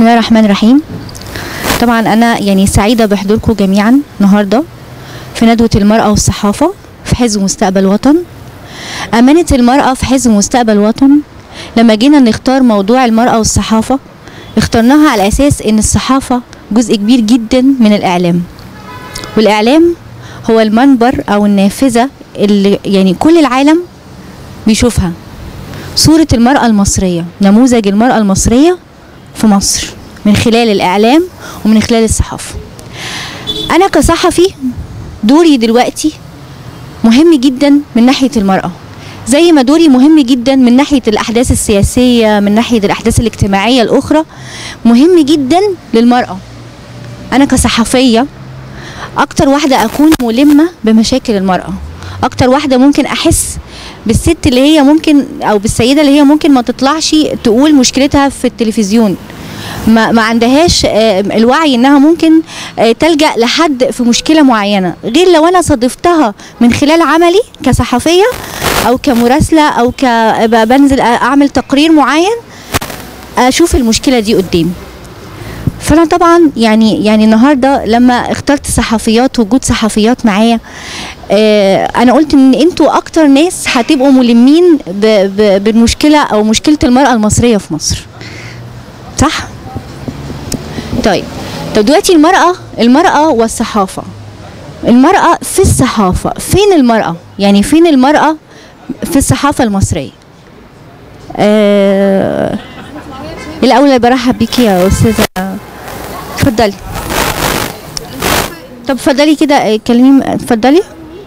الله الرحمن الرحيم طبعا انا يعني سعيده بحضوركم جميعا النهارده في ندوه المراه والصحافه في حزب مستقبل وطن امانه المراه في حزب مستقبل وطن لما جينا نختار موضوع المراه والصحافه اخترناها على اساس ان الصحافه جزء كبير جدا من الاعلام والاعلام هو المنبر او النافذه اللي يعني كل العالم بيشوفها صوره المراه المصريه نموذج المراه المصريه في مصر من خلال الإعلام ومن خلال الصحافة أنا كصحفي دوري دلوقتي مهم جدا من ناحية المرأة زي ما دوري مهم جدا من ناحية الأحداث السياسية من ناحية الأحداث الاجتماعية الأخرى مهم جدا للمرأة أنا كصحفية أكتر واحدة أكون ملمة بمشاكل المرأة أكتر واحدة ممكن أحس بالست اللي هي ممكن او بالسيده اللي هي ممكن ما تطلعش تقول مشكلتها في التلفزيون ما, ما عندهاش آه، الوعي انها ممكن آه، تلجا لحد في مشكله معينه غير لو انا صادفتها من خلال عملي كصحفيه او كمراسله او ك ب- بنزل اعمل تقرير معين اشوف المشكله دي قدامي فانا طبعا يعني يعني النهارده لما اخترت صحفيات وجود صحفيات معايا آه، انا قلت ان انتوا اكتر ناس هتبقوا ملمين ب- ب- بالمشكله او مشكله المراه المصريه في مصر صح طيب طب دلوقتي المراه المراه والصحافه المراه في الصحافه فين المراه يعني فين المراه في الصحافه المصريه آه الاول برحب بيكي يا استاذه اتفضلي طب اتفضلي كده آه، كلمي اتفضلي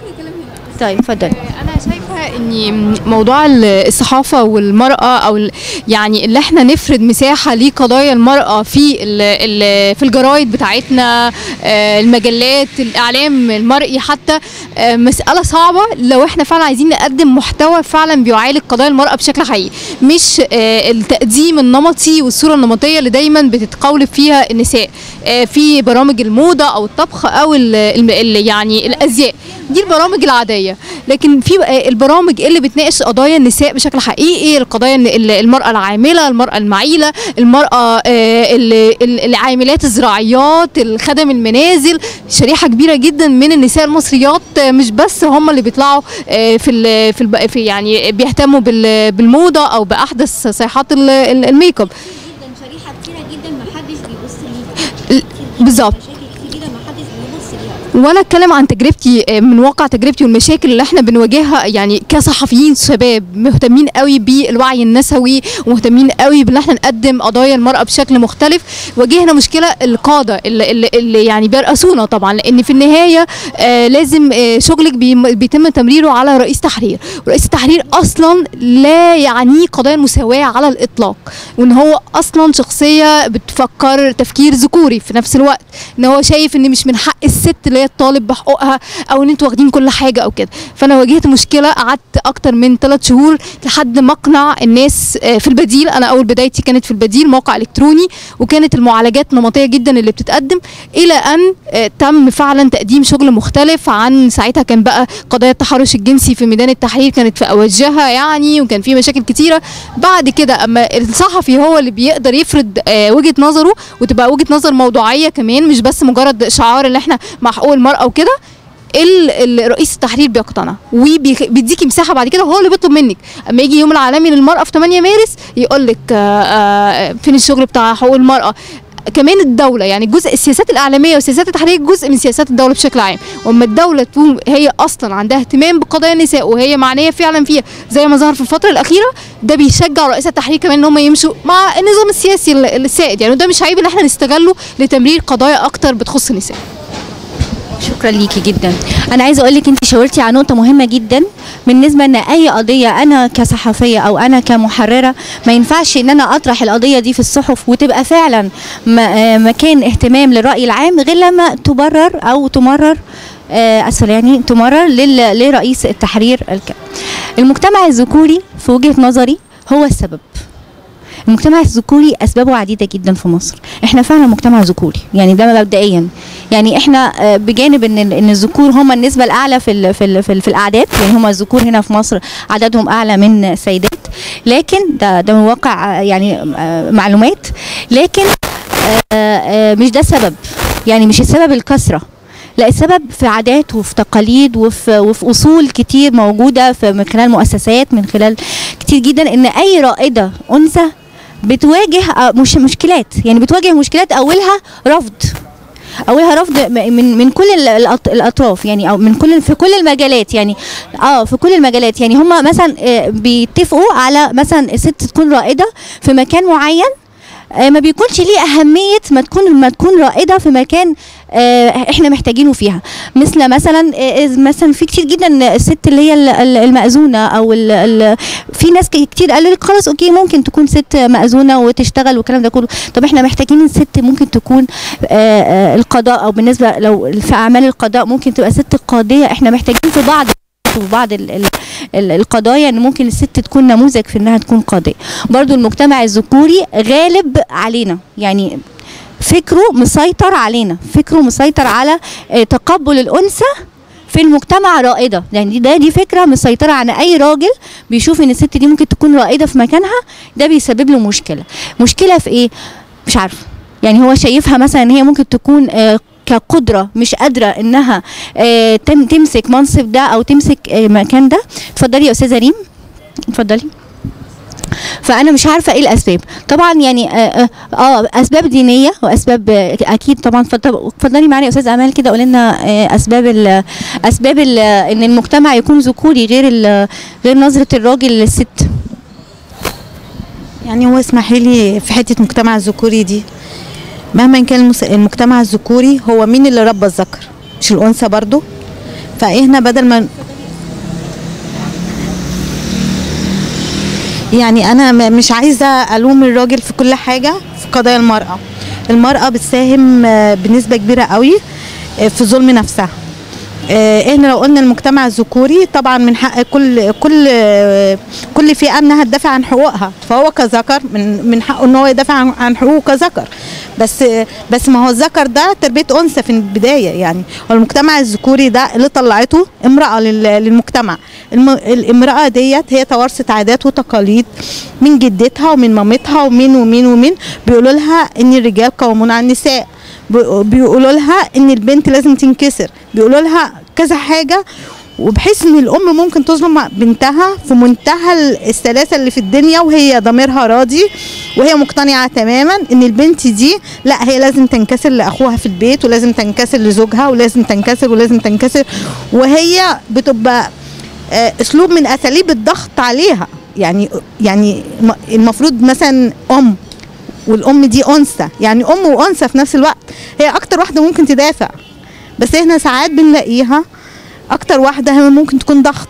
طيب اتفضلي انا شايفه ان موضوع ال- الصحافه والمراه او ال- يعني اللي احنا نفرد مساحه لقضايا المراه في ال ال في الجرايد بتاعتنا آه، المجلات الاعلام المرئي حتى آه، مساله صعبه لو احنا فعلا عايزين نقدم محتوى فعلا بيعالج قضايا المراه بشكل حقيقي مش آه، التقديم النمطي والصوره النمطيه اللي دايما بتتقولب فيها النساء آه، في برامج الموضه او الطبخ او ال ال ال يعني الازياء دي البرامج العاديه لكن في بقى البرامج اللي بتناقش قضايا النساء بشكل حقيقي القضايا الن- ال- المراه العامله المراه المعيله المراه آه، ال- ال- العاملات الزراعيات الخدم المنازل شريحه كبيره جدا من النساء المصريات آه، مش بس هم اللي بيطلعوا آه، في ال في, الب- في يعني بيهتموا بال- بالموضه او باحدث صيحات ال- ال- الميك اب جدا شريحه كتيره جدا ما حدش بيبص ليها بالظبط مشاكل كتيره ما حدش بيبص ليها وانا اتكلم عن تجربتي آه، من واقع تجربتي والمشاكل اللي احنا بنواجهها يعني كصحفيين شباب مهتمين قوي بالوعي النسوي ومهتمين قوي بان احنا نقدم قضايا المراه بشكل مختلف واجهنا مشكله القاده اللي, اللي, اللي يعني بيرأسونا طبعا لان في النهايه آه لازم آه شغلك بيم- بيتم تمريره على رئيس تحرير ورئيس التحرير اصلا لا يعنيه قضايا المساواه على الاطلاق وان هو اصلا شخصيه بتفكر تفكير ذكوري في نفس الوقت ان هو شايف ان مش من حق الست اللي هي تطالب بحقوقها او ان انتوا واخدين كل حاجه او كده فانا واجهت مشكله قعدت اكتر من ثلاث شهور لحد ما اقنع الناس آه، في البديل انا اول بدايتي كانت في البديل موقع الكتروني وكانت المعالجات نمطيه جدا اللي بتتقدم الى ان آه، تم فعلا تقديم شغل مختلف عن ساعتها كان بقى قضايا التحرش الجنسي في ميدان التحرير كانت في اوجها يعني وكان في مشاكل كتيره بعد كده اما الصحفي هو اللي بيقدر يفرد آه، وجهه نظره وتبقى وجهه نظر موضوعيه كمان مش بس مجرد شعار اللي احنا مع حقوق المراه وكده ال- ال- رئيس التحرير بيقتنع وبيديكي مساحه بعد كده وهو اللي بيطلب منك اما يجي يوم العالمي للمراه في 8 مارس يقول لك فين الشغل بتاع حقوق المراه كمان الدولة يعني جزء السياسات الإعلامية وسياسات التحرير جزء من سياسات الدولة بشكل عام وأما الدولة تكون هي أصلا عندها اهتمام بقضايا النساء وهي معنية فعلا فيها زي ما ظهر في الفترة الأخيرة ده بيشجع رئيس التحرير كمان إن هم يمشوا مع النظام السياسي ال- السائد يعني وده مش عيب إن احنا نستغله لتمرير قضايا أكتر بتخص النساء شكرا ليكي جدا انا عايزه اقول لك انت شاورتي على نقطه مهمه جدا بالنسبه ان اي قضيه انا كصحفيه او انا كمحرره ما ينفعش ان انا اطرح القضيه دي في الصحف وتبقى فعلا م- آه مكان اهتمام للراي العام غير لما تبرر او تمرر آه، اسفل يعني تمرر لل- لرئيس التحرير الك- المجتمع الذكوري في وجهه نظري هو السبب المجتمع الذكوري اسبابه عديده جدا في مصر احنا فعلا مجتمع ذكوري يعني ده مبدئيا يعني احنا آه، بجانب ان ال- ان الذكور هم النسبه الاعلى في ال في ال في, ال في الاعداد يعني هم الذكور هنا في مصر عددهم اعلى من السيدات لكن ده ده من واقع آه، يعني آه، معلومات لكن آه، آه، مش ده السبب يعني مش السبب الكثره لا السبب في عادات وفي تقاليد وفي وفي اصول كتير موجوده في من خلال مؤسسات من خلال كتير جدا ان اي رائده انثى بتواجه آه، مش مشكلات يعني بتواجه مشكلات اولها رفض اولها رفض م- من من كل ال- الأط- الاطراف يعني او من كل في كل المجالات يعني اه في كل المجالات يعني هم مثلا آه، بيتفقوا على مثلا الست تكون رائده في مكان معين آه، ما بيكونش ليه اهميه ما تكون ما تكون رائده في مكان آه، احنا محتاجينه فيها مثل مثلا آه، مثلا في كتير جدا الست اللي هي ال- ال- المأذونه او ال ال في ناس ك- كتير قالوا لك خلاص اوكي ممكن تكون ست مأذونه وتشتغل والكلام ده كله طب احنا محتاجين الست ممكن تكون آه، آه، القضاء او بالنسبه لو في اعمال القضاء ممكن تبقى ست قاضيه احنا محتاجين في بعض في بعض ال ال ال القضايا ان ممكن الست تكون نموذج في انها تكون قاضيه برضو المجتمع الذكوري غالب علينا يعني فكره مسيطر علينا فكره مسيطر على آه، تقبل الانثى في المجتمع رائده يعني دي ده دي فكره مسيطره على اي راجل بيشوف ان الست دي ممكن تكون رائده في مكانها ده بيسبب له مشكله مشكله في ايه مش عارفه يعني هو شايفها مثلا ان هي ممكن تكون آه، كقدره مش قادره انها آه، تم تمسك منصب ده او تمسك آه، مكان ده اتفضلي يا استاذه ريم اتفضلي فانا مش عارفه ايه الاسباب طبعا يعني اه, آه, آه اسباب دينيه واسباب آه، اكيد طبعا اتفضل- اتفضلي معانا يا استاذ امال كده قولي لنا آه اسباب ال اسباب ال ان المجتمع يكون ذكوري غير ال- غير نظره الراجل للست يعني هو اسمحي لي في حته المجتمع الذكوري دي مهما كان المس- المجتمع الذكوري هو مين اللي ربى الذكر مش الانثى برضو فاحنا بدل ما يعني انا م- مش عايزه الوم الراجل في كل حاجه في قضايا المراه المراه بتساهم آه، بنسبه كبيره قوي آه، في ظلم نفسها آه، احنا لو قلنا المجتمع الذكوري طبعا من حق كل كل آه، كل فئه انها تدافع عن حقوقها فهو كذكر من من حقه ان هو يدافع عن- عن حقوقه كذكر بس آه، بس ما هو الذكر ده تربيه انثى في البدايه يعني هو المجتمع الذكوري ده اللي طلعته امراه لل- للمجتمع الم- الامراه ديت هي توارثت عادات وتقاليد من جدتها ومن مامتها ومن ومن ومن بيقولوا لها ان الرجال قوامون على النساء بي- بيقولوا لها ان البنت لازم تنكسر بيقولوا لها كذا حاجه وبحيث ان الام ممكن تظلم بنتها في منتهى السلاسه اللي في الدنيا وهي ضميرها راضي وهي مقتنعه تماما ان البنت دي لا هي لازم تنكسر لاخوها في البيت ولازم تنكسر لزوجها ولازم تنكسر ولازم تنكسر وهي بتبقى آه، اسلوب من اساليب الضغط عليها يعني يعني م- المفروض مثلا ام والام دي انثى يعني ام وانثى في نفس الوقت هي اكتر واحده ممكن تدافع بس احنا ساعات بنلاقيها اكتر واحده هي ممكن تكون ضغط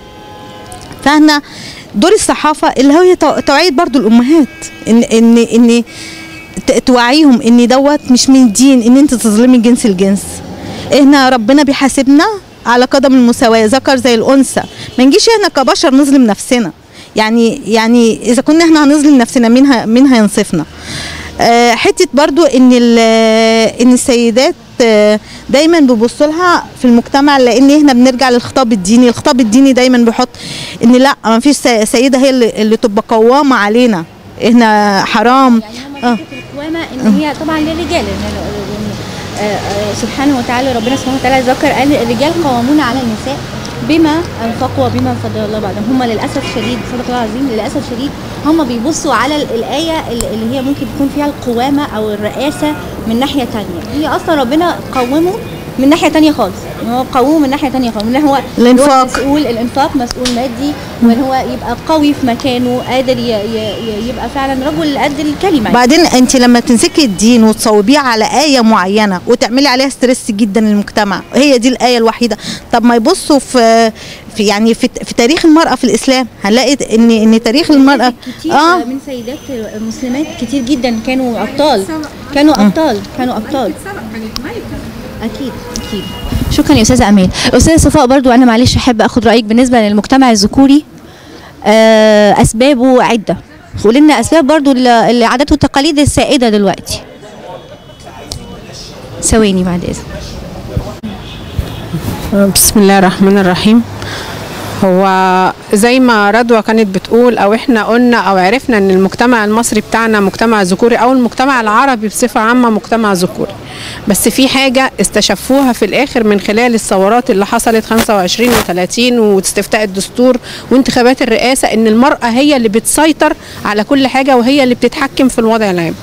فاحنا دور الصحافه اللي هو تو- توعيه برضو الامهات ان ان ان ت- توعيهم ان دوت مش من الدين ان انت تظلمي جنس الجنس احنا ربنا بيحاسبنا على قدم المساواه ذكر زي الانثى ما نجيش احنا كبشر نظلم نفسنا يعني يعني اذا كنا احنا هنظلم نفسنا مين ه- مين هينصفنا آه، حته برضو ان ال- ان السيدات آه، دايما بيبصوا لها في المجتمع لان احنا بنرجع للخطاب الديني الخطاب الديني دايما بيحط ان لا ما فيش سي- سيده هي اللي, اللي تبقى قوامه علينا احنا حرام يعني آه. هم فكره القوامه ان هي طبعا للرجال يعني آه، آه، سبحانه وتعالى ربنا سبحانه وتعالى ذكر قال الرجال قوامون على النساء بما انفقوا وبما فضل الله بعضهم هم للاسف الشديد صدق الله العظيم للاسف الشديد هم بيبصوا على ال- الايه اللي اللي هي ممكن تكون فيها القوامه او الرئاسه من ناحيه تانية هي اصلا ربنا قومه من ناحيه تانية خالص يعني هو قومه من ناحيه تانية خالص من هو الإنفاق. هو مسؤول الانفاق مسؤول مادي وان هو يبقى قوي في مكانه قادر ي- ي- ي- يبقى فعلا رجل قد الكلمه يعني. بعدين انت لما تمسكي الدين وتصوبيه على ايه معينه وتعملي عليها ستريس جدا للمجتمع هي دي الايه الوحيده طب ما يبصوا في في يعني في, في تاريخ المراه في الاسلام هنلاقي ان ان تاريخ المراه كتير آه. من سيدات مسلمات كتير جدا كانوا ابطال كانوا ابطال كانوا ابطال اكيد اكيد شكرا يا استاذه امال استاذه صفاء برضو انا معلش احب اخد رايك بالنسبه للمجتمع الذكوري آه اسبابه عده قولي لنا اسباب برضو ال- العادات والتقاليد السائده دلوقتي ثواني بعد اذنك بسم الله الرحمن الرحيم هو زي ما رضوى كانت بتقول او احنا قلنا او عرفنا ان المجتمع المصري بتاعنا مجتمع ذكوري او المجتمع العربي بصفه عامه مجتمع ذكوري بس في حاجه استشفوها في الاخر من خلال الثورات اللي حصلت 25 و30 واستفتاء الدستور وانتخابات الرئاسه ان المراه هي اللي بتسيطر على كل حاجه وهي اللي بتتحكم في الوضع العام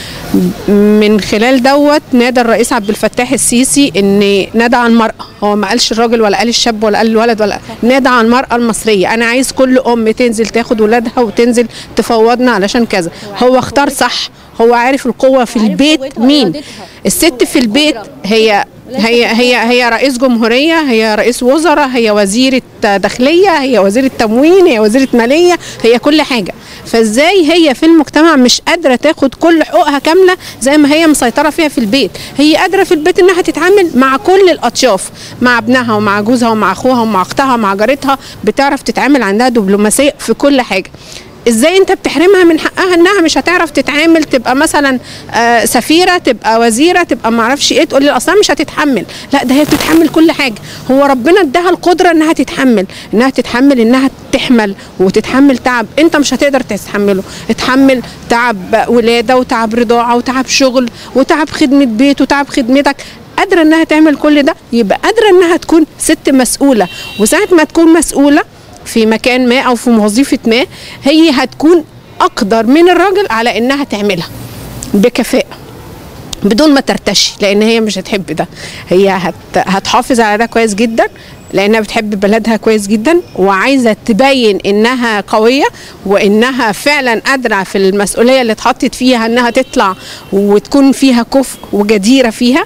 من خلال دوت نادى الرئيس عبد الفتاح السيسي ان نادى على المراه هو ما قالش الراجل ولا قال الشاب ولا قال الولد ولا نادى على المراه المصريه انا عايز كل ام تنزل تاخد ولادها وتنزل تفوضنا علشان كذا هو اختار صح هو عارف القوه في البيت مين الست في البيت هي هي هي هي رئيس جمهوريه هي رئيس وزراء هي وزيره داخليه هي وزيره تموين هي وزيره ماليه هي كل حاجه فازاي هي في المجتمع مش قادره تاخد كل حقوقها كامله زي ما هي مسيطره فيها في البيت هي قادره في البيت انها تتعامل مع كل الاطياف مع ابنها ومع جوزها ومع اخوها ومع اختها ومع جارتها بتعرف تتعامل عندها دبلوماسيه في كل حاجه ازاي انت بتحرمها من حقها انها مش هتعرف تتعامل تبقى مثلا آه سفيره تبقى وزيره تبقى ما اعرفش ايه تقول لي اصلا مش هتتحمل لا ده هي بتتحمل كل حاجه هو ربنا اداها القدره انها تتحمل انها تتحمل انها تحمل وتتحمل تعب انت مش هتقدر تتحمله اتحمل تعب ولاده وتعب رضاعه وتعب شغل وتعب خدمه بيت وتعب خدمتك قادره انها تعمل كل ده يبقى قادره انها تكون ست مسؤوله وساعه ما تكون مسؤوله في مكان ما او في وظيفه ما هي هتكون اقدر من الراجل على انها تعملها بكفاءه بدون ما ترتشي لان هي مش هتحب ده هي هت هتحافظ على ده كويس جدا لانها بتحب بلدها كويس جدا وعايزه تبين انها قويه وانها فعلا قادره في المسؤوليه اللي اتحطت فيها انها تطلع وتكون فيها كفء وجديره فيها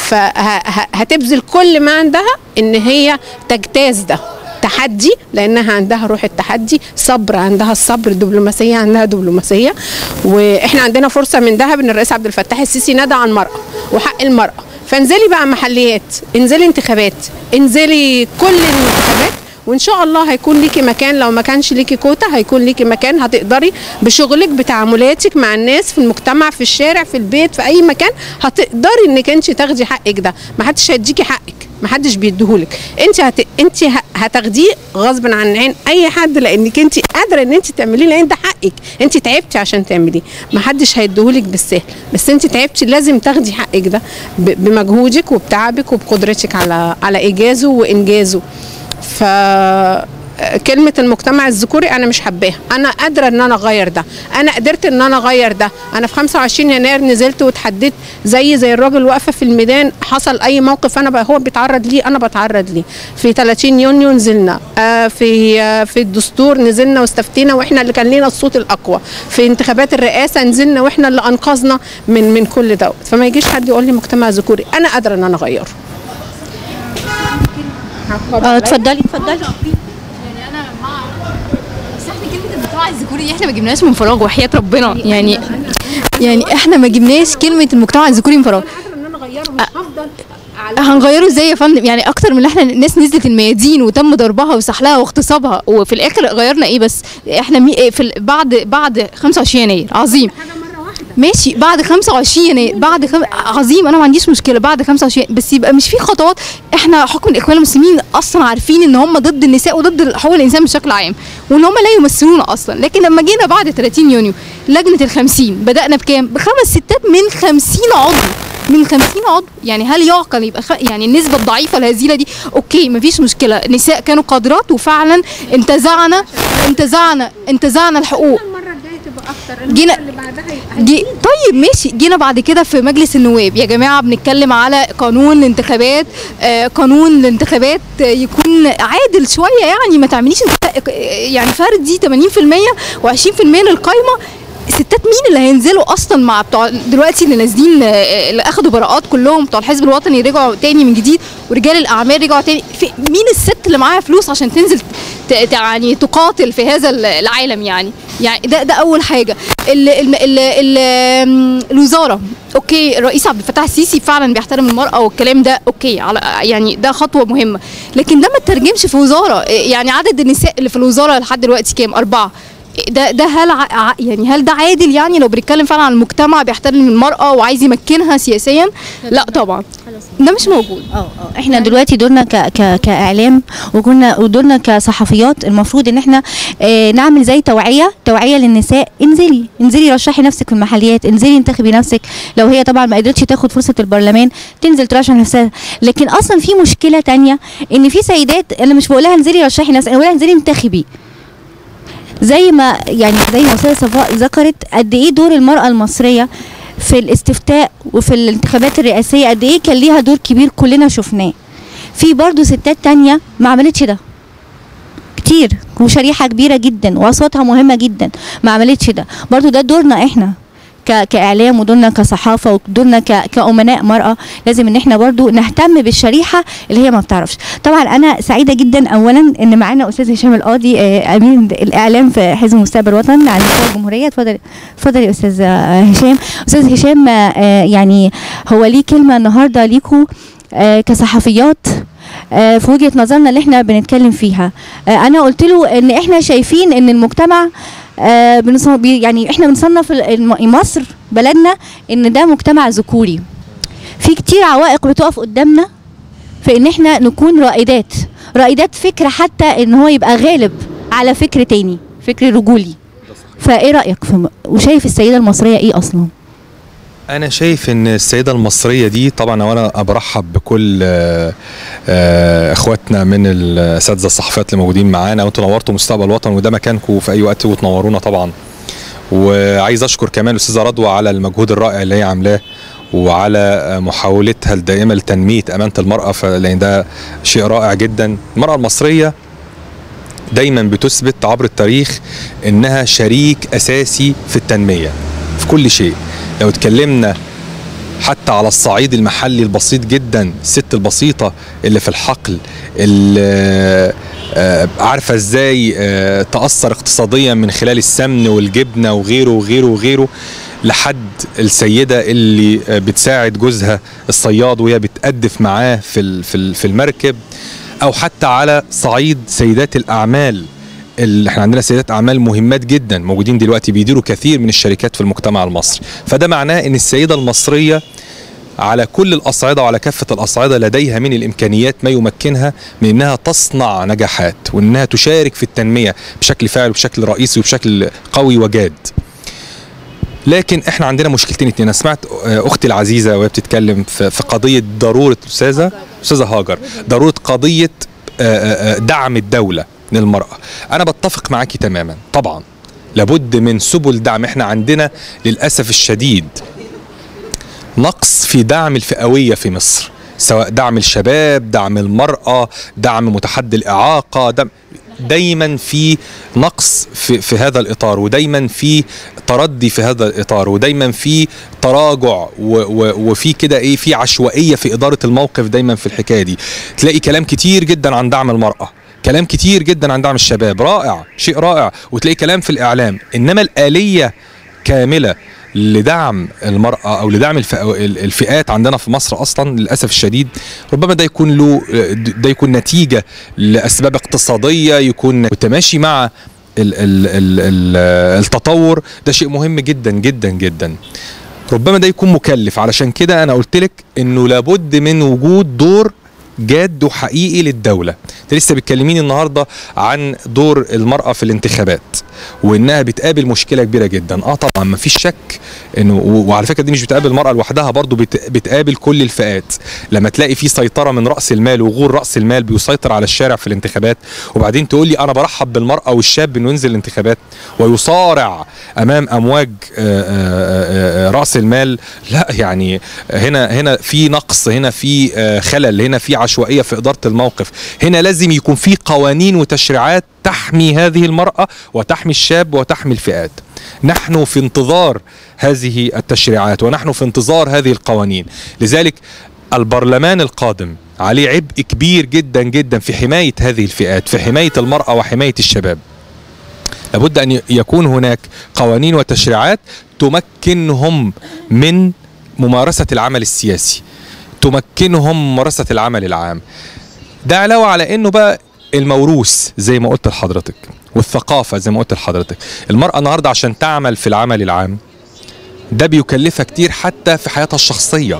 فهتبذل كل ما عندها ان هي تجتاز ده تحدي لانها عندها روح التحدي صبر عندها الصبر دبلوماسيه عندها دبلوماسيه واحنا عندنا فرصه من ذهب ان الرئيس عبد الفتاح السيسي نادى على المراه وحق المراه فانزلي بقى محليات انزلي انتخابات انزلي كل الانتخابات وان شاء الله هيكون ليكي مكان لو ما كانش ليكي كوتا هيكون ليكي مكان هتقدري بشغلك بتعاملاتك مع الناس في المجتمع في الشارع في البيت في اي مكان هتقدري انك انت تاخدي حقك ده ما حدش هيديكي حقك ما حدش بيديهولك انت هت... انت هتاخديه غصب عن عين اي حد لانك انت قادره ان انت تعمليه لان ده حقك انت تعبتي عشان تعمليه ما حدش هيديهولك بالسهل بس انت تعبتي لازم تاخدي حقك ده ب... بمجهودك وبتعبك وبقدرتك على على ايجازه وانجازه ف كلمة المجتمع الذكوري أنا مش حباها، أنا قادرة إن أنا أغير ده، أنا قدرت إن أنا أغير ده، أنا في 25 يناير نزلت واتحديت زي زي الراجل واقفة في الميدان حصل أي موقف أنا بقى هو بيتعرض ليه أنا بتعرض ليه، في 30 يونيو نزلنا، آه في آه في الدستور نزلنا واستفتينا وإحنا اللي كان لينا الصوت الأقوى، في انتخابات الرئاسة نزلنا وإحنا اللي أنقذنا من من كل دوت، فما يجيش حد يقول لي مجتمع ذكوري، أنا قادرة إن أنا أغيره. اه اتفضلي اتفضلي يعني انا مع بس احنا كلمه المجتمع الذكوري احنا ما جبناهاش من فراغ وحياه ربنا يعني يعني احنا ما جبناش كلمه المجتمع الذكوري من فراغ هنغيره ازاي يا فندم يعني اكتر من اللي احنا الناس نزلت الميادين وتم ضربها وسحلها واغتصابها وفي الاخر غيرنا ايه بس احنا مي في ال- بعد بعد 25 يناير عظيم ماشي بعد 25 يناير بعد خم... عظيم انا ما عنديش مشكله بعد 25 بس يبقى مش في خطوات احنا حكم الاخوان المسلمين اصلا عارفين ان هم ضد النساء وضد حقوق الانسان بشكل عام وان هم لا يمثلونا اصلا لكن لما جينا بعد 30 يونيو لجنه ال 50 بدانا بكام؟ بخمس ستات من 50 عضو من 50 عضو يعني هل يعقل يبقى خ... يعني النسبه الضعيفه الهزيله دي اوكي مفيش مشكله النساء كانوا قادرات وفعلا انتزعنا انتزعنا انتزعنا الحقوق المرة الجاية تبقى أكتر جينا- اللي بعدها جي طيب ماشي جينا بعد كده في مجلس النواب يا جماعه بنتكلم على قانون الانتخابات آه قانون الانتخابات آه، يكون عادل شويه يعني ما تعمليش انتخ- يعني فردي 80% و20% للقايمه ستات مين اللي هينزلوا اصلا مع بتوع دلوقتي اللي نازلين آه، اللي اخدوا براءات كلهم بتوع الحزب الوطني رجعوا تاني من جديد ورجال الاعمال رجعوا تاني في مين الست اللي معاها فلوس عشان تنزل ت- ت- يعني تقاتل في هذا ال- العالم يعني يعني ده ده اول حاجه ال ال ال ال الوزاره اوكي الرئيس عبد الفتاح السيسي فعلا بيحترم المراه والكلام ده اوكي على يعني ده خطوه مهمه لكن ده ما ترجمش في وزاره يعني عدد النساء اللي في الوزاره لحد دلوقتي كام اربعه ده ده هل ع... ع- يعني هل ده عادل يعني لو بنتكلم فعلا عن المجتمع بيحترم المرأة وعايز يمكنها سياسيا لا طبعا ده مش موجود اه اه احنا دلوقتي دورنا ك ك كاعلام وكنا ودورنا كصحفيات المفروض ان احنا اه نعمل زي توعيه توعيه للنساء انزلي انزلي رشحي نفسك في المحليات انزلي انتخبي نفسك لو هي طبعا ما قدرتش تاخد فرصه البرلمان تنزل ترشح نفسها لكن اصلا في مشكله تانية ان في سيدات انا مش بقول لها انزلي رشحي نفسك انا بقول لها انزلي انتخبي زي ما يعني زي ما استاذه صفاء ذكرت قد ايه دور المراه المصريه في الاستفتاء وفي الانتخابات الرئاسيه قد ايه كان ليها دور كبير كلنا شفناه في برضه ستات تانية ما عملتش ده كتير وشريحة كبيرة جدا وأصواتها مهمة جدا ما عملتش ده برضه ده دورنا احنا ك- كإعلام ودورنا كصحافة ودورنا ك- كأمناء مرأة لازم ان احنا برضو نهتم بالشريحة اللي هي ما بتعرفش طبعا انا سعيدة جدا اولا ان معانا استاذ هشام القاضي آه، امين الاعلام في حزب مستقبل الوطن على مستوى الجمهورية اتفضل اتفضل يا استاذ آه، هشام استاذ هشام آه، آه، يعني هو ليه كلمة النهاردة ليكوا آه، كصحفيات آه، في وجهة نظرنا اللي احنا بنتكلم فيها آه، انا قلت له ان احنا شايفين ان المجتمع آه، بنص- بي- يعني احنا بنصنف الم- مصر بلدنا ان ده مجتمع ذكوري في كتير عوائق بتقف قدامنا في ان احنا نكون رائدات رائدات فكر حتى ان هو يبقى غالب على فكر تاني فكر رجولي فايه رايك في م- وشايف السيده المصريه ايه اصلا انا شايف ان السيده المصريه دي طبعا وانا برحب بكل آه، آه، اخواتنا من الاساتذه الصحفيات اللي موجودين معانا وانتوا نورتوا مستقبل الوطن وده مكانكم في اي وقت وتنورونا طبعا وعايز اشكر كمان الاستاذه رضوى على المجهود الرائع اللي هي عاملاه وعلى آه، محاولتها الدائمه لتنميه امانه المراه ف- لان ده شيء رائع جدا المراه المصريه دايما بتثبت عبر التاريخ انها شريك اساسي في التنميه في كل شيء لو اتكلمنا حتى على الصعيد المحلي البسيط جدا الست البسيطة اللي في الحقل اللي آه، عارفة ازاي آه، تأثر اقتصاديا من خلال السمن والجبنة وغيره وغيره وغيره لحد السيدة اللي آه، بتساعد جوزها الصياد وهي بتقدف معاه في ال- في ال- في المركب او حتى على صعيد سيدات الاعمال اللي احنا عندنا سيدات اعمال مهمات جدا موجودين دلوقتي بيديروا كثير من الشركات في المجتمع المصري فده معناه ان السيده المصريه على كل الاصعده وعلى كافه الاصعده لديها من الامكانيات ما يمكنها من انها تصنع نجاحات وانها تشارك في التنميه بشكل فاعل وبشكل رئيسي وبشكل قوي وجاد لكن احنا عندنا مشكلتين اتنين انا سمعت آه، اختي العزيزه وهي بتتكلم في في قضيه ضروره استاذه استاذه هاجر ضروره قضيه آه، آه، آه، دعم الدوله للمراه انا بتفق معاكي تماما طبعا لابد من سبل دعم احنا عندنا للاسف الشديد نقص في دعم الفئويه في مصر سواء دعم الشباب دعم المراه دعم متحدي الاعاقه دعم دايما في نقص في, في هذا الاطار ودايما في تردي في هذا الاطار ودايما في تراجع و و وفي كده ايه في عشوائيه في اداره الموقف دايما في الحكايه دي تلاقي كلام كتير جدا عن دعم المراه كلام كتير جدا عن دعم الشباب رائع شيء رائع وتلاقي كلام في الاعلام انما الاليه كامله لدعم المرأة أو لدعم الف- الفئات عندنا في مصر أصلا للأسف الشديد ربما ده يكون له ده يكون نتيجة لأسباب اقتصادية يكون متماشي مع ال ال ال ال التطور ده شيء مهم جدا جدا جدا ربما ده يكون مكلف علشان كده أنا قلت لك إنه لابد من وجود دور جاد وحقيقي للدولة انت لسه بتكلميني النهاردة عن دور المرأة في الانتخابات وانها بتقابل مشكلة كبيرة جدا اه طبعا ما فيش شك انه و- وعلى فكرة دي مش بتقابل المرأة لوحدها برضو بت- بتقابل كل الفئات لما تلاقي في سيطرة من رأس المال وغول رأس المال بيسيطر على الشارع في الانتخابات وبعدين تقول لي انا برحب بالمرأة والشاب انه ينزل الانتخابات ويصارع امام امواج آه، آه، آه، رأس المال لا يعني هنا هنا في نقص هنا في آه، خلل هنا في عشوائية في إدارة الموقف هنا لازم يكون في قوانين وتشريعات تحمي هذه المرأة وتحمي الشاب وتحمي الفئات نحن في انتظار هذه التشريعات ونحن في انتظار هذه القوانين لذلك البرلمان القادم عليه عبء كبير جدا جدا في حماية هذه الفئات في حماية المرأة وحماية الشباب لابد أن يكون هناك قوانين وتشريعات تمكنهم من ممارسة العمل السياسي تمكنهم من ممارسة العمل العام ده علاوة على انه بقى الموروث زي ما قلت لحضرتك والثقافه زي ما قلت لحضرتك المراه النهارده عشان تعمل في العمل العام ده بيكلفها كتير حتى في حياتها الشخصيه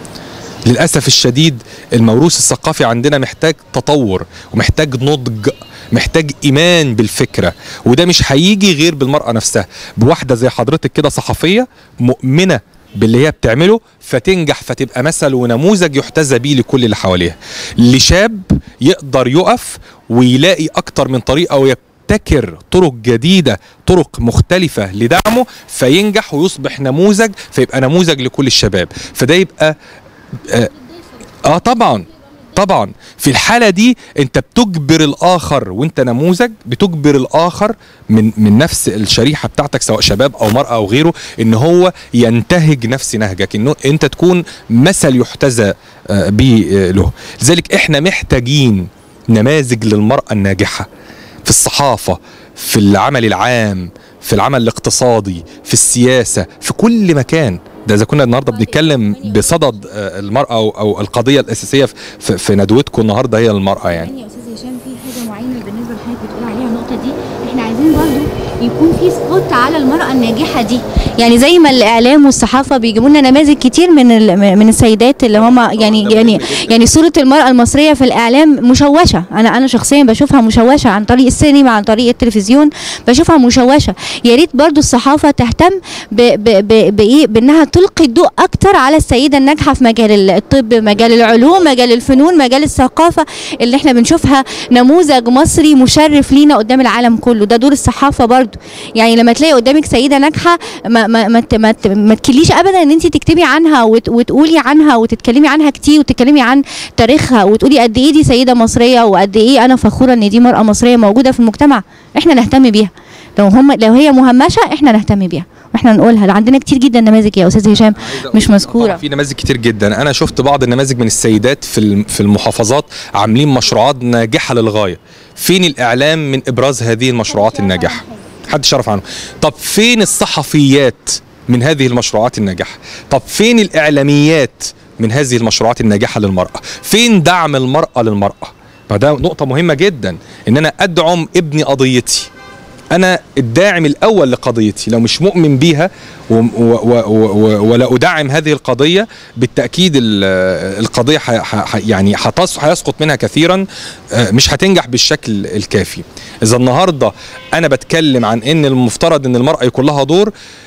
للاسف الشديد الموروث الثقافي عندنا محتاج تطور ومحتاج نضج محتاج ايمان بالفكره وده مش هيجي غير بالمراه نفسها بواحده زي حضرتك كده صحفيه مؤمنه باللي هي بتعمله فتنجح فتبقى مثل ونموذج يحتذى بيه لكل اللي حواليها لشاب يقدر يقف ويلاقي اكتر من طريقه ويبتكر طرق جديده طرق مختلفه لدعمه فينجح ويصبح نموذج فيبقى نموذج لكل الشباب فده يبقى اه, آه طبعا طبعا في الحاله دي انت بتجبر الاخر وانت نموذج بتجبر الاخر من من نفس الشريحه بتاعتك سواء شباب او مراه او غيره ان هو ينتهج نفس نهجك انه انت تكون مثل يحتذى آه، به آه، له لذلك احنا محتاجين نماذج للمراه الناجحه في الصحافه في العمل العام في العمل الاقتصادي في السياسه في كل مكان ده اذا كنا النهارده بنتكلم بصدد آه، المراه او او القضيه الاساسيه في- في, في ندوتكم النهارده هي المراه يعني يا استاذ هشام في حاجه معينه بالنسبه لحضرتك بتقول عليها النقطه دي احنا عايزين برضو يكون في سبوت على المراه الناجحه دي يعني زي ما الاعلام والصحافه بيجيبوا لنا نماذج كتير من ال- من السيدات اللي هم يعني يعني يعني صوره المراه المصريه في الاعلام مشوشه انا انا شخصيا بشوفها مشوشه عن طريق السينما عن طريق التلفزيون بشوفها مشوشه يا ريت برضو الصحافه تهتم ب- ب- ب- بايه بانها تلقي الضوء اكتر على السيده الناجحه في مجال الطب مجال العلوم مجال الفنون مجال الثقافه اللي احنا بنشوفها نموذج مصري مشرف لينا قدام العالم كله ده دور الصحافه برضو يعني لما تلاقي قدامك سيده ناجحه ما ما ما, ت- ما, ت- ما تكليش ابدا ان انت تكتبي عنها وت وتقولي عنها وتتكلمي عنها كتير وتتكلمي عن تاريخها وتقولي قد ايه دي سيده مصريه وقد ايه انا فخوره ان دي مراه مصريه موجوده في المجتمع احنا نهتم بيها لو هم لو هي مهمشه احنا نهتم بيها واحنا نقولها ده عندنا كتير جدا نماذج يا استاذ هشام مش مذكوره طبعاً في نماذج كتير جدا انا شفت بعض النماذج من السيدات في الم- في المحافظات عاملين مشروعات ناجحه للغايه فين الاعلام من ابراز هذه المشروعات الناجحه محدش يعرف عنه طب فين الصحفيات من هذه المشروعات الناجحه طب فين الاعلاميات من هذه المشروعات الناجحه للمراه فين دعم المراه للمراه فده نقطه مهمه جدا ان انا ادعم ابني قضيتي انا الداعم الاول لقضيتي لو مش مؤمن بيها و و و و ولا ادعم هذه القضيه بالتاكيد ال- القضيه ح ح يعني هتص- هيسقط منها كثيرا آه، مش هتنجح بالشكل الكافي اذا النهارده انا بتكلم عن ان المفترض ان المراه يكون لها دور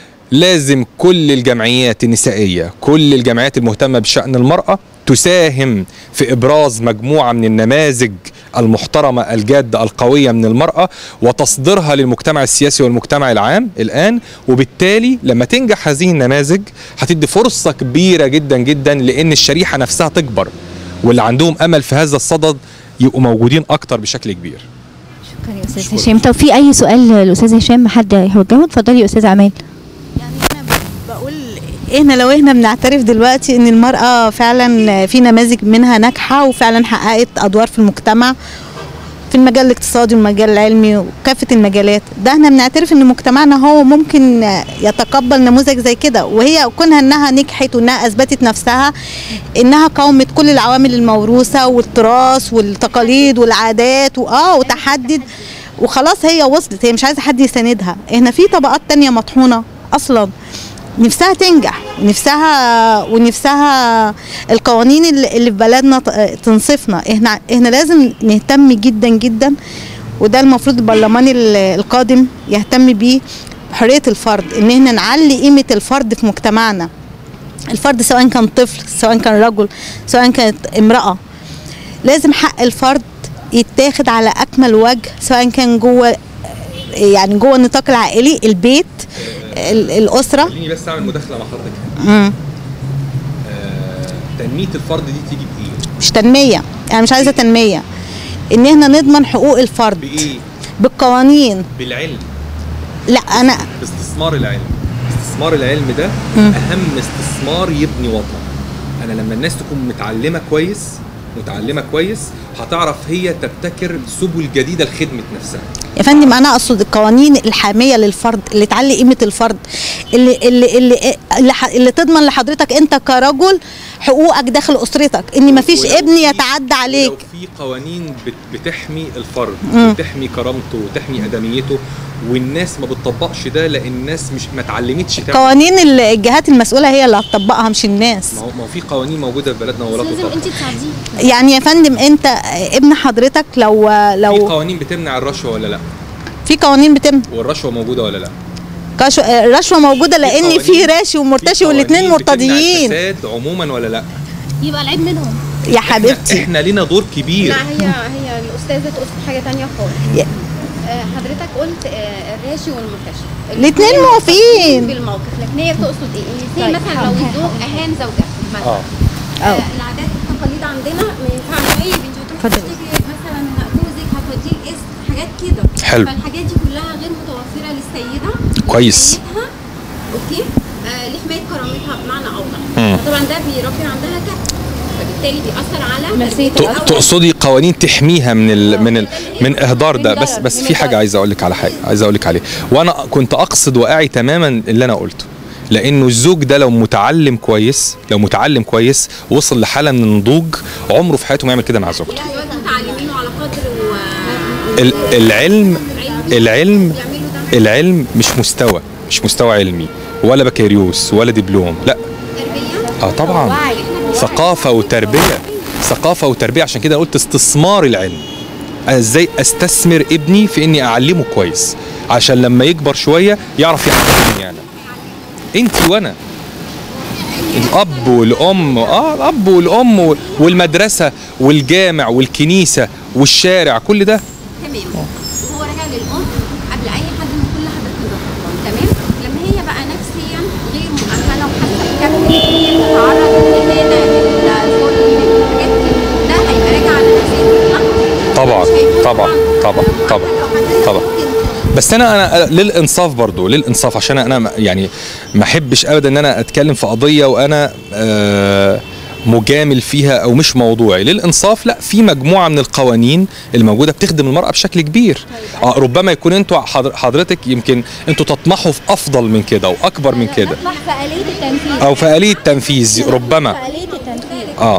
لازم كل الجمعيات النسائيه كل الجمعيات المهتمه بشان المراه تساهم في ابراز مجموعه من النماذج المحترمه الجاده القويه من المراه وتصديرها للمجتمع السياسي والمجتمع العام الان وبالتالي لما تنجح هذه النماذج هتدي فرصه كبيره جدا جدا لان الشريحه نفسها تكبر واللي عندهم امل في هذا الصدد يبقوا موجودين اكتر بشكل كبير شكرا يا استاذ هشام طب في اي سؤال للاستاذ هشام حد هيوجهه اتفضلي يا استاذ عمال بقول احنا لو احنا بنعترف دلوقتي ان المرأة فعلا في نماذج منها ناجحة وفعلا حققت ادوار في المجتمع في المجال الاقتصادي والمجال العلمي وكافة المجالات ده احنا بنعترف ان مجتمعنا هو ممكن يتقبل نموذج زي كده وهي كونها انها نجحت وانها اثبتت نفسها انها قاومت كل العوامل الموروثة والتراث والتقاليد والعادات واه وتحدد وخلاص هي وصلت هي مش عايزة حد يساندها احنا في طبقات تانية مطحونة اصلا نفسها تنجح ونفسها ونفسها القوانين اللي اللي في بلدنا ت- تنصفنا احنا احنا لازم نهتم جدا جدا وده المفروض البرلمان ال- القادم يهتم بيه حرية الفرد ان احنا نعلي قيمة الفرد في مجتمعنا الفرد سواء كان طفل سواء كان رجل سواء كانت امرأة لازم حق الفرد يتاخد على اكمل وجه سواء كان جوه يعني جوه النطاق العائلي البيت ال- الاسره خليني بس اعمل مداخله مع حضرتك مم. تنميه الفرد دي تيجي بايه؟ مش تنميه انا مش عايزه تنميه ان احنا نضمن حقوق الفرد بايه؟ بالقوانين بالعلم لا انا باستثمار العلم استثمار العلم ده مم. اهم استثمار يبني وطن انا لما الناس تكون متعلمه كويس متعلمه كويس هتعرف هي تبتكر سبل جديده لخدمه نفسها يا فندم انا اقصد القوانين الحاميه للفرد اللي تعلي قيمه الفرد اللي اللي اللي اللي, ح- اللي تضمن لحضرتك انت كرجل حقوقك داخل اسرتك ان مفيش ولو ابن في- يتعدى عليك ولو في قوانين بت- بتحمي الفرد مم. بتحمي كرامته وتحمي ادميته والناس ما بتطبقش ده لان الناس مش ما اتعلمتش تعمل قوانين ال- الجهات المسؤوله هي اللي هتطبقها مش الناس ما هو ما هو في قوانين موجوده في بلدنا ولا لازم تطبق انت تساعديه يعني يا فندم انت ابن حضرتك لو في لو قوانين بتمنع الرشوه ولا لا في قوانين بتم والرشوه موجوده ولا لا كشو- الرشوه موجوده لان قوانين- في راشي ومرتشي في والاثنين قوانين بتمنع مرتضيين الفساد عموما ولا لا يبقى العيب منهم يا حبيبتي احنا لينا دور كبير لا هي هي الاستاذه تقصد حاجه تانية خالص يا- آه، حضرتك قلت آه، الراشي والمرتشي الاتنين موافقين. بالموقف لكن هي بتقصد ايه ان زي طيب، مثلا لو الزوج اهان زوجته مثلا اه آه، العادات والتقاليد عندنا ما ينفعش طيب انت بتروحي اتفضلي. تشتكي مثلا جوزك هتوديه الاسم حاجات كده حلو. فالحاجات دي كلها غير متوفره للسيده كويس. لسيدها، اوكي آه لحمايه كرامتها بمعنى اوضح مم. طبعا ده بيربي عندها كبت فبالتالي بيأثر على نفسية تربية ت- الأولاد. تقصدي قوانين تحميها من ال من ال من اهدار ده من بس ضرر، بس من في حاجه الضرر. عايز اقول لك على حاجه عايز اقول لك عليه وانا كنت اقصد واعي تماما اللي انا قلته لانه الزوج ده لو متعلم كويس لو متعلم كويس وصل لحاله من النضوج عمره في حياته ما يعمل كده مع زوجته دلوقتي متعلمين على قدر و ال- العلم العلم بيعملوا ده العلم مش مستوى مش مستوى علمي ولا بكالوريوس ولا دبلوم لا تربيه اه طبعا ثقافه وتربيه ثقافه وتربيه عشان كده قلت استثمار العلم أنا ازاي استثمر ابني في اني اعلمه كويس عشان لما يكبر شويه يعرف يحترمني يعني انت وانا الاب والام اه الاب والام و- والمدرسه والجامع والكنيسه والشارع كل ده تمام وهو راجع للام قبل اي حد من كل حضرتك ده تمام لما هي بقى نفسيا غير مؤهله وحاسه بكبت ان هي تتعرض للاهانه للظلم للحاجات دي ده هيبقى راجع على نفسيه الطفل طبعا مش هيكون طبعا طبعا طبعا طبعا بس انا انا للانصاف برضو للانصاف عشان انا ما- يعني ما احبش ابدا ان انا اتكلم في قضيه وانا آه مجامل فيها او مش موضوعي للانصاف لا في مجموعه من القوانين الموجوده بتخدم المراه بشكل كبير آه ربما يكون انتوا حضر- حضرتك يمكن انتوا تطمحوا في افضل من كده واكبر من كده نطمح في آلية التنفيذ او في اليه تنفيذ ربما في آلية التنفيذ اه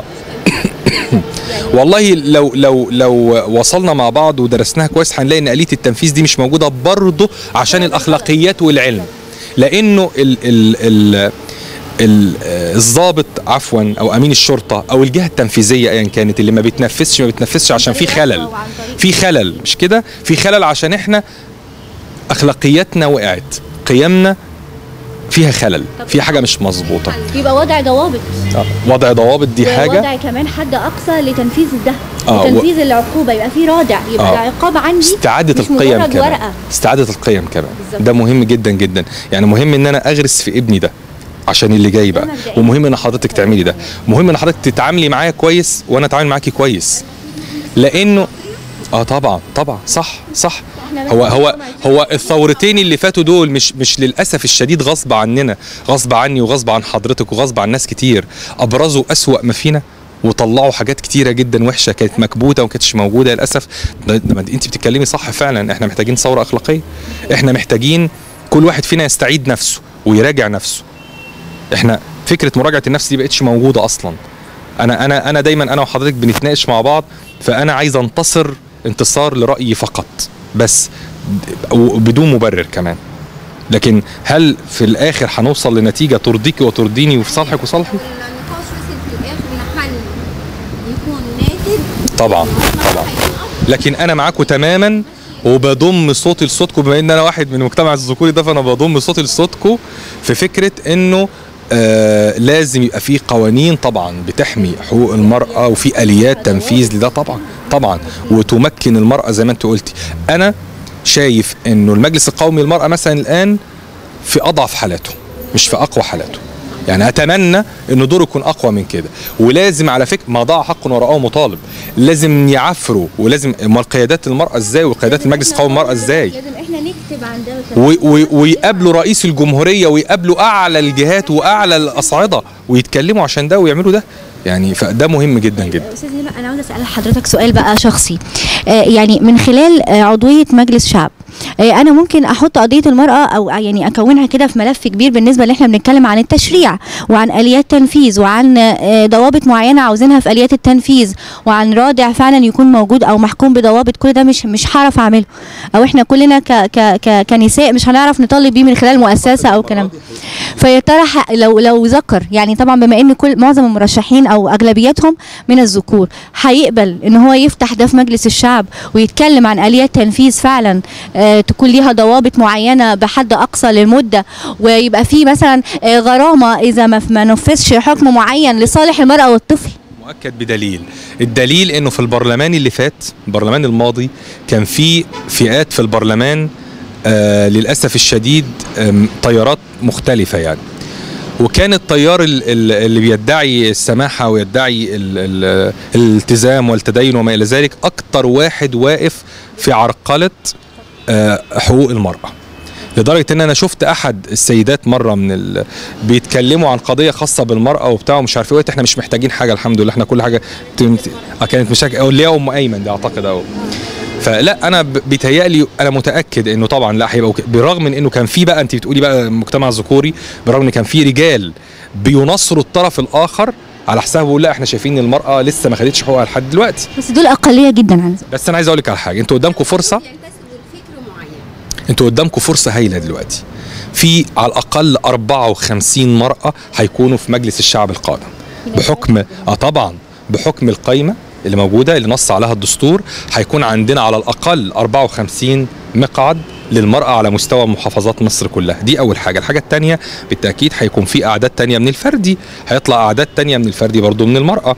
والله لو لو لو وصلنا مع بعض ودرسناها كويس هنلاقي ان آلية التنفيذ دي مش موجودة برضه عشان الأخلاقيات والعلم لأنه ال ال ال ال- آه، الضابط عفوا او امين الشرطه او الجهه التنفيذيه ايا كانت اللي ما بتنفذش ما بتنفذش عشان في خلل في خلل مش كده في خلل عشان احنا اخلاقياتنا وقعت قيمنا فيها خلل في حاجه مش مظبوطه يبقى وضع ضوابط آه، وضع ضوابط دي حاجه ووضع كمان حد أقصى لتنفيذ ده آه، و- وتنفيذ العقوبة يبقى في رادع يبقى آه. العقاب عندي استعادة مش القيم مجرد كمان ورقة استعادة القيم كمان بالظبط. ده مهم جدا جدا يعني مهم ان انا اغرس في ابني ده عشان اللي جاي بقى مبدئيا. ومهم ان حضرتك تعملي ده مهم ان حضرتك تتعاملي معايا كويس وانا اتعامل معاكي كويس لانه اه طبعا طبعا صح صح هو هو هو الثورتين اللي فاتوا دول مش مش للاسف الشديد غصب عننا غصب عني وغصب عن حضرتك وغصب عن ناس كتير ابرزوا اسوأ ما فينا وطلعوا حاجات كتيره جدا وحشه كانت مكبوته وما كانتش موجوده للاسف ده ده انت بتتكلمي صح فعلا احنا محتاجين ثوره اخلاقيه احنا محتاجين كل واحد فينا يستعيد نفسه ويراجع نفسه احنا فكره مراجعه النفس دي بقتش موجوده اصلا انا انا انا دايما انا وحضرتك بنتناقش مع بعض فانا عايز انتصر انتصار لرايي فقط بس وبدون مبرر كمان لكن هل في الاخر هنوصل لنتيجه ترضيكي وترضيني وفي صالحك وصالحي النقاش وصل في الاخر لحل يكون ناتج طبعا مصلحة طبعا هيكون لكن انا معاكم تماما وبضم صوتي لصوتكم بما ان انا واحد من المجتمع الذكوري ده فانا بضم صوتي لصوتكم في فكره انه آه لازم يبقى في قوانين طبعا بتحمي حقوق المراه وفي اليات تنفيذ لده طبعا طبعا وتمكن المراه زي ما انت قلتي انا شايف انه المجلس القومي للمراه مثلا الان في اضعف حالاته مش في اقوى حالاته يعني اتمنى ان دوره يكون اقوى من كده ولازم على فكره ما ضاع حق وراءه مطالب لازم يعفروا ولازم امال قيادات المراه ازاي وقيادات المجلس القومي للمراه ازاي لازم احنا نكتب عن ده و- و- ويقابلوا رئيس الجمهوريه ويقابلوا اعلى الجهات واعلى الاصعده ويتكلموا عشان ده ويعملوا ده يعني فده مهم جدا جدا استاذ هبه انا عاوزه اسال حضرتك سؤال بقى شخصي آه، يعني من خلال آه، عضويه مجلس شعب آه، انا ممكن احط قضيه المراه او يعني اكونها كده في ملف كبير بالنسبه اللي احنا بنتكلم عن التشريع وعن اليات تنفيذ وعن آه، ضوابط معينه عاوزينها في اليات التنفيذ وعن رادع فعلا يكون موجود او محكوم بضوابط كل ده مش مش هعرف اعمله او احنا كلنا ك ك ك كنساء مش هنعرف نطالب بيه من خلال مؤسسه او كلام فيا ترى ح- لو لو ذكر يعني طبعا بما ان كل معظم المرشحين او اغلبيتهم من الذكور هيقبل ان هو يفتح ده في مجلس الشعب ويتكلم عن اليات تنفيذ فعلا آه تكون ليها ضوابط معينه بحد اقصى للمده ويبقى في مثلا آه غرامه اذا ما ما نفذش حكم معين لصالح المراه والطفل مؤكد بدليل الدليل انه في البرلمان اللي فات البرلمان الماضي كان في فئات في البرلمان آه للاسف الشديد آم، تيارات مختلفه يعني وكان التيار ال- ال- اللي بيدعي السماحه ويدعي ال- ال- الالتزام والتدين وما الى ذلك اكتر واحد واقف في عرقله آه، حقوق المراه لدرجه ان انا شفت احد السيدات مره من ال... بيتكلموا عن قضيه خاصه بالمراه وبتاع ومش عارف ايه وقلت احنا مش محتاجين حاجه الحمد لله احنا كل حاجه تمت... آه كانت مشاكل او اللي هي ام ايمن دي اعتقد او فلا انا ب- بيتهيألي انا متاكد انه طبعا لا هيبقى وك- بالرغم من انه كان في بقى انت بتقولي بقى المجتمع الذكوري بالرغم ان كان في رجال بينصروا الطرف الاخر على حساب بيقول لا احنا شايفين ان المراه لسه ما خدتش حقوقها لحد دلوقتي بس دول اقليه جدا عن بس انا عايز اقول لك على حاجه انتوا قدامكم فرصه ينتسبوا لفكر معين انتوا قدامكم فرصه هايله دلوقتي في على الاقل 54 مراه هيكونوا في مجلس الشعب القادم بحكم اه طبعا بحكم القايمه اللي موجوده اللي نص عليها الدستور هيكون عندنا على الاقل 54 مقعد للمرأة على مستوى محافظات مصر كلها دي أول حاجة الحاجة التانية بالتأكيد هيكون في أعداد تانية من الفردي هيطلع أعداد تانية من الفردي برضو من المرأة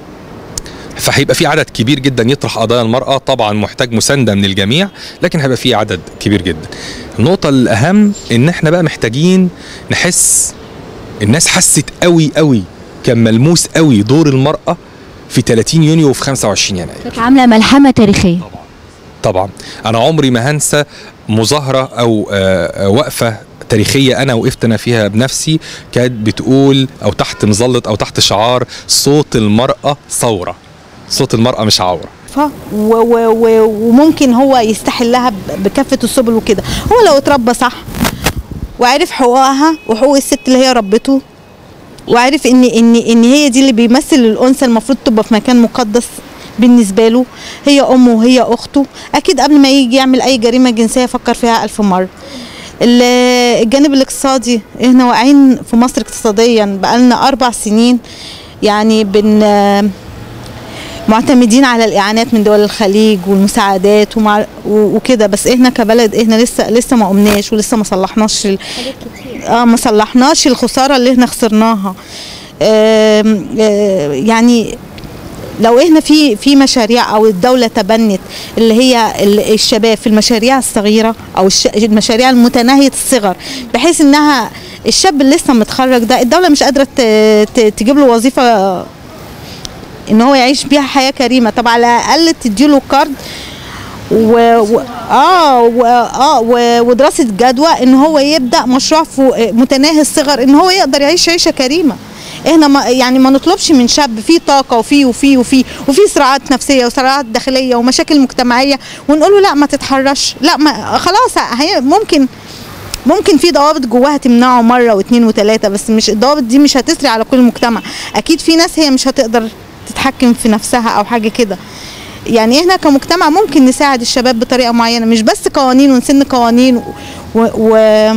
فهيبقى في عدد كبير جدا يطرح قضايا المرأة طبعا محتاج مساندة من الجميع لكن هيبقى في عدد كبير جدا النقطة الأهم إن احنا بقى محتاجين نحس الناس حست قوي قوي كان ملموس قوي دور المرأة في 30 يونيو وفي 25 يناير كانت عامله ملحمه تاريخيه طبعا انا عمري ما هنسى مظاهره او آه، آه، وقفه تاريخيه انا وقفت انا فيها بنفسي كانت بتقول او تحت مظله او تحت شعار صوت المراه ثوره صوت المراه مش عوره ف- و و و وممكن هو يستحلها ب- بكافه السبل وكده هو لو اتربى صح وعرف حقوقها وحقوق الست اللي هي ربته وعرف ان ان ان هي دي اللي بيمثل الانثى المفروض تبقى في مكان مقدس بالنسبه له هي امه وهي اخته اكيد قبل ما يجي يعمل اي جريمه جنسيه يفكر فيها الف مره ال- الجانب الاقتصادي احنا واقعين في مصر اقتصاديا بقالنا اربع سنين يعني بن معتمدين على الاعانات من دول الخليج والمساعدات ومع و- وكده بس احنا كبلد احنا لسه لسه ما قمناش ولسه ما صلحناش ال- اه ما صلحناش الخساره اللي احنا خسرناها آم، آه، يعني لو احنا في في مشاريع او الدوله تبنت اللي هي ال- الشباب في المشاريع الصغيره او الش- المشاريع المتناهيه الصغر بحيث انها الشاب اللي لسه متخرج ده الدوله مش قادره ت- ت- تجيب له وظيفه ان هو يعيش بيها حياه كريمه طب على الاقل تديله كارد و... و... اه و... اه و... ودراسه جدوى ان هو يبدا مشروع في متناهي الصغر ان هو يقدر يعيش عيشه كريمه احنا ما يعني ما نطلبش من شاب فيه طاقه وفيه وفيه وفيه وفيه صراعات نفسيه وصراعات داخليه ومشاكل مجتمعيه ونقول له لا ما تتحرش لا ما خلاص هي ممكن ممكن في ضوابط جواها تمنعه مره واثنين وثلاثه بس مش الضوابط دي مش هتسري على كل المجتمع اكيد في ناس هي مش هتقدر تتحكم في نفسها او حاجه كده يعني احنا كمجتمع ممكن نساعد الشباب بطريقه معينه مش بس قوانين ونسن قوانين و, و, و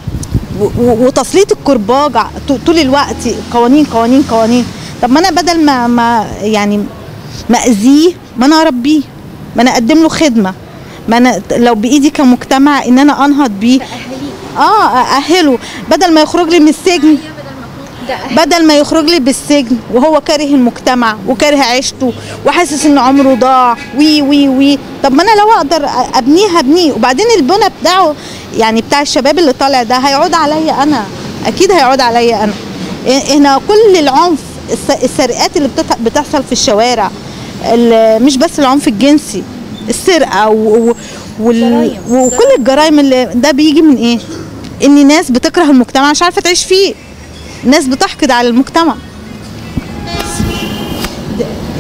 و- وتسليط الكرباج ع- ط- طول الوقت قوانين قوانين قوانين طب ما انا بدل ما ما يعني ما اذيه ما انا اربيه ما انا اقدم له خدمه ما انا لو بايدي كمجتمع ان انا انهض بيه اه ااهله بدل ما يخرج لي من السجن بدل ما يخرج لي بالسجن وهو كاره المجتمع وكاره عيشته وحاسس ان عمره ضاع وي وي وي طب ما انا لو اقدر ابنيه هبنيه وبعدين البنى بتاعه يعني بتاع الشباب اللي طالع ده هيعود عليا انا اكيد هيعود عليا انا إيه- هنا كل العنف الس- السرقات اللي بتت- بتحصل في الشوارع ال- مش بس العنف الجنسي السرقه و- و- وال... وكل الجرائم اللي ده بيجي من ايه ان ناس بتكره المجتمع مش عارفه تعيش فيه ناس بتحقد على المجتمع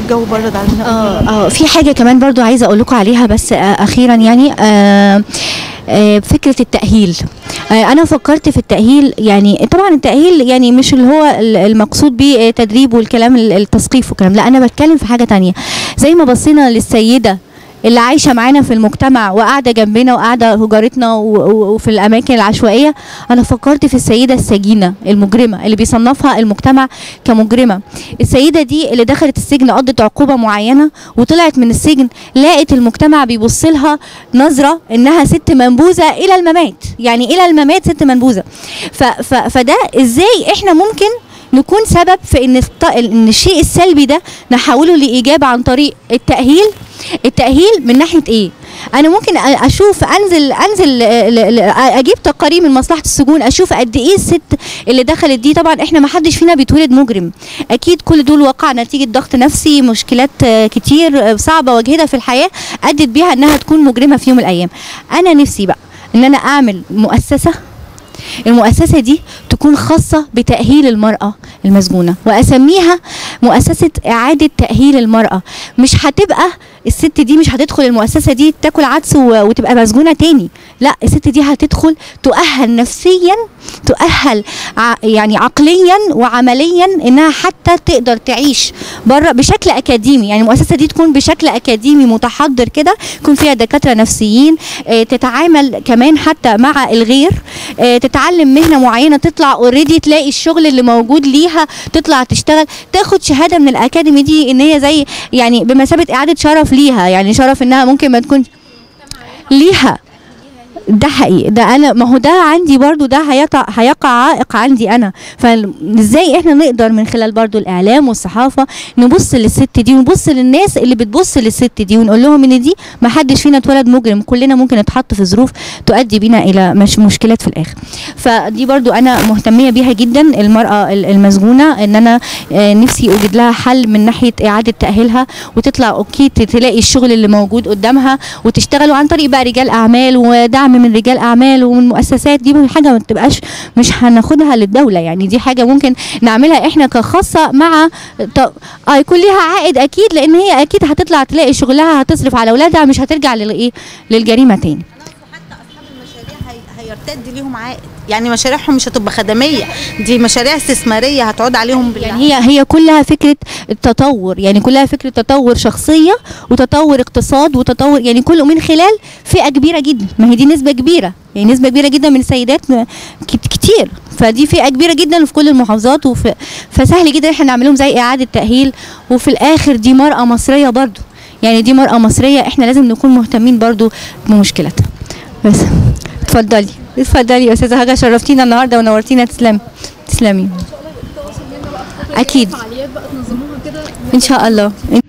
الجو برد علينا اه اه في حاجه كمان برضو عايزه اقول لكم عليها بس آه اخيرا يعني آه آه فكره التاهيل آه انا فكرت في التاهيل يعني طبعا التاهيل يعني مش اللي هو ال- المقصود بيه آه، تدريب والكلام ال- التثقيف والكلام لا انا بتكلم في حاجه تانية زي ما بصينا للسيده اللي عايشه معانا في المجتمع وقاعده جنبنا وقاعده في جارتنا و- و- وفي الاماكن العشوائيه انا فكرت في السيده السجينه المجرمه اللي بيصنفها المجتمع كمجرمه السيده دي اللي دخلت السجن قضت عقوبه معينه وطلعت من السجن لقت المجتمع بيبص لها نظره انها ست منبوذه الى الممات يعني الى الممات ست منبوذه ف ف فده ازاي احنا ممكن نكون سبب في ان الط- ان الشيء السلبي ده نحوله لايجاب عن طريق التاهيل التاهيل من ناحيه ايه انا ممكن أ- اشوف انزل انزل ل- ل- ل- اجيب تقارير من مصلحه السجون اشوف قد ايه الست اللي دخلت دي طبعا احنا ما حدش فينا بيتولد مجرم اكيد كل دول وقع نتيجه ضغط نفسي مشكلات آه، كتير آه، صعبه واجهتها في الحياه ادت بيها انها تكون مجرمه في يوم من الايام انا نفسي بقى ان انا اعمل مؤسسه المؤسسة دي تكون خاصة بتأهيل المرأة المسجونة وأسميها مؤسسة إعادة تأهيل المرأة مش هتبقى الست دي مش هتدخل المؤسسة دي تاكل عدس و- وتبقى مسجونة تاني لا الست دي هتدخل تؤهل نفسيا تؤهل ع- يعني عقليا وعمليا انها حتى تقدر تعيش بره بشكل اكاديمي يعني المؤسسه دي تكون بشكل اكاديمي متحضر كده يكون فيها دكاتره نفسيين آه، تتعامل كمان حتى مع الغير آه، تتعلم مهنه معينه تطلع اوريدي تلاقي الشغل اللي موجود ليها تطلع تشتغل تاخد شهاده من الاكاديمي دي ان هي زي يعني بمثابه اعاده شرف ليها يعني شرف انها ممكن ما تكون ليها ده حقيقي ده انا ما هو ده عندي برضو ده هيقع هيقع عائق عندي انا فازاي احنا نقدر من خلال برضو الاعلام والصحافه نبص للست دي ونبص للناس اللي بتبص للست دي ونقول لهم ان دي ما حدش فينا اتولد مجرم كلنا ممكن نتحط في ظروف تؤدي بينا الى مش مشكلات في الاخر فدي برضو انا مهتميه بيها جدا المراه ال- المسجونه ان انا آه، نفسي اوجد لها حل من ناحيه اعاده تاهيلها وتطلع اوكي ت- تلاقي الشغل اللي موجود قدامها وتشتغل عن طريق بقى رجال اعمال ودعم من رجال اعمال ومن مؤسسات دي حاجه ما تبقاش مش هناخدها للدوله يعني دي حاجه ممكن نعملها احنا كخاصه مع ط- اه يكون ليها عائد اكيد لان هي اكيد هتطلع تلاقي شغلها هتصرف على اولادها مش هترجع للايه للجريمه تاني حتى اصحاب المشاريع هي- هيرتد ليهم عائد يعني مشاريعهم مش هتبقى خدميه دي مشاريع استثماريه هتعود عليهم بالله يعني هي هي كلها فكره التطور يعني كلها فكره تطور شخصيه وتطور اقتصاد وتطور يعني كله من خلال فئه كبيره جدا ما هي دي نسبه كبيره يعني نسبه كبيره جدا من السيدات م- كت- كتير فدي فئه كبيره جدا في كل المحافظات وفي فسهل جدا احنا نعمل لهم زي اعاده تاهيل وفي الاخر دي مراه مصريه برضو يعني دي مراه مصريه احنا لازم نكون مهتمين برضو بمشكلتها بس اتفضلي اتفضلي يا استاذه هاجر شرفتينا النهارده ونورتينا تسلمي تسلمي اكيد ان شاء الله